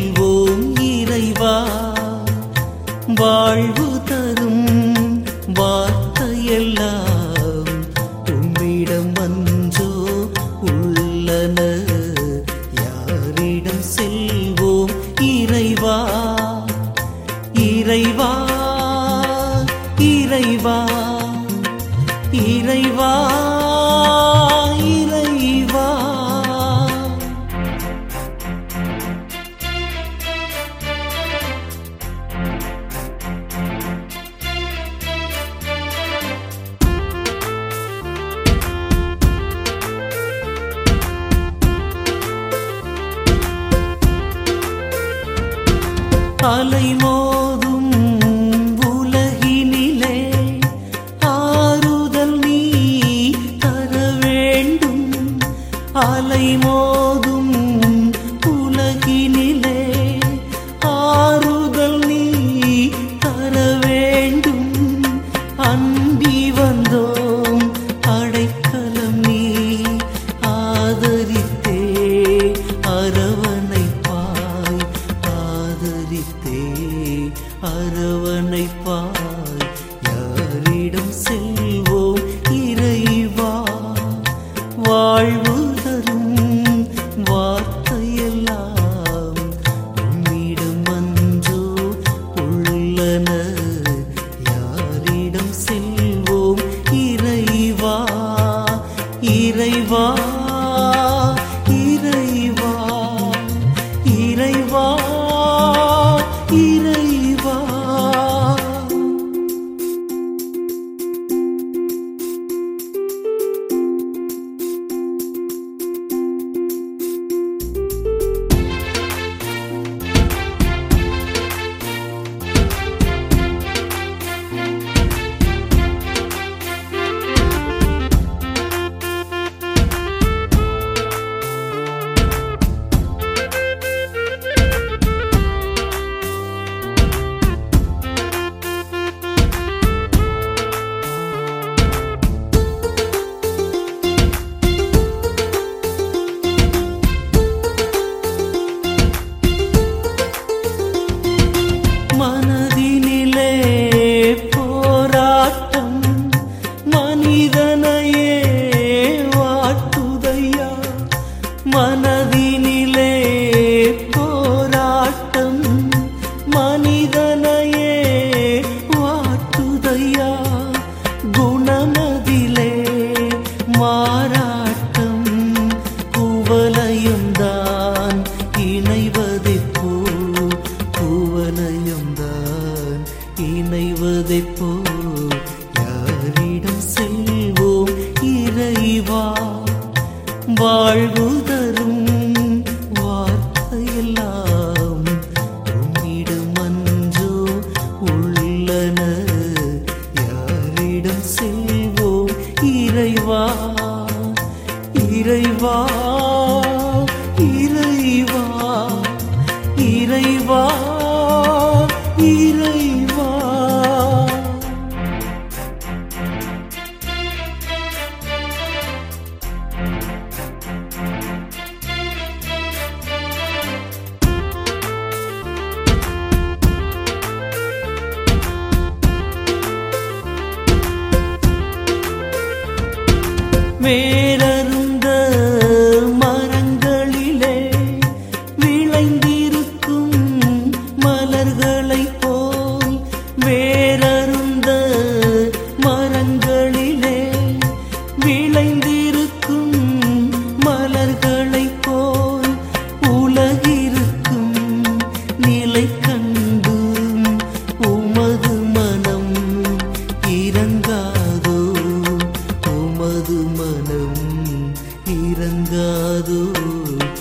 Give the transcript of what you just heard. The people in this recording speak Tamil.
செல்வோம் இறைவா வாழ்வு தரும் வார்த்தையெல்லாம் உம்மிடம் அன்றோ உள்ளன யாரிடம் செல்வோம் இறைவா இறைவா இறைவா இறைவா இறைவா அலைமோதும் உலகினிலே ஆறுதல் நீ தர வேண்டும் அலைமோதும் உலகினிலே ஆறுதல் நீ தர வேண்டும் அன்பி வந்தோம் அடைக்கலம் நீ ஆதரித்தே அரவணைப்பாய் ஆதரித்தே அரவணைப்பாய் யாரிடம் செல்வோம் இறைவா வாழ்வு தரும் வார்த்தையெல்லாம் உம்மிடம் அன்றோ உள்ளன யாரிடம் செல்வோம் இறைவா இறைவா இறைவா இறைவா இறைவா மனதினிலே போராட்டம் மனிதனையே வாட்டுதையா மனதினிலே போராட்டம் மனிதனையே வாட்டுதையா குணமதிலே மாறாட்டம் குவலையும்தான் இணைவதைப் போ குவலையும்தான் இணைவதைப் போ யாரிடம் செல்வோம் இறைவா வாழ்வு தரும் வார்த்தையெல்லாம் உம்மிடம் அன்றோ உள்ளன யாரிடம் செல்வோம் இறைவா இறைவா இறைவா இறைவா இறைவா வேரருந்த மரங்களிலே விளைந்திருக்கும் மலர்களைப் போல் வேரருந்த மரங்களிலே விளைந்திருக்கும் மலர்களைப் போல் உலகிருக்கும் நிலை கண்டு உமது மனம் இறங்காதோ உமது மனம் இறங்காதோ